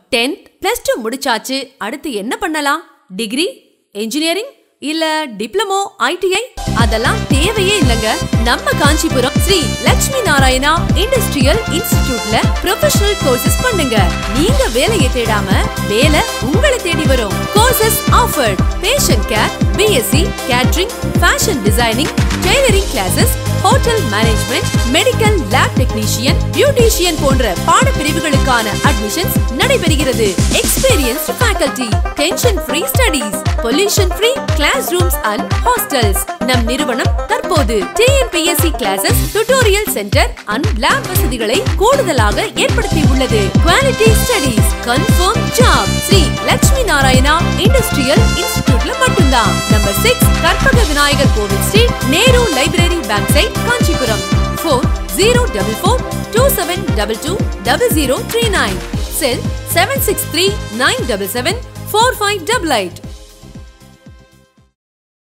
tenth plus two முடிச்சாச்சு அடுத்து என்ன பண்ணலாம் டிகிரி இன்ஜினியரிங் இல்ல டிப்ளமோ ஐடிஐ அதெல்லாம் தேவையே இல்லங்க நம்ம காஞ்சிபுரம் ஸ்ரீ லட்சுமி நாராயணா இண்டஸ்ட்ரியல் இன்ஸ்டிடியூட்ல ப்ரொஃபஷனல் கோர்சஸ் பண்ணுங்க நீங்க வேலையை தேடாம வேலை உங்களை தேடி வரும் courses offered patient care BSc catering fashion designing tailoring classes hotel management medical lab technician beautician போன்ற பாடப்பிரிவுகளுக்கான அட்மிஷன்ஸ் நடைபெறுகிறது experienced faculty tension free studies pollution free class rooms and hostels நம் நிறுவனம் தற்போது TNPSC classes tutorial centre and lab வசதிகளை கூடுதலாக ஏற்படுத்தி உள்ளது quality studies confirm job Sri Lakshmi Narayana industrial இன்ஸ்டிடியூட்ல மட்டும்தான் number six Karpaga Vinayagar Kovil street Nehru library back side Kanchipuram four zero double four two seven double two double zero three nine cell seven six three nine double seven four five double eight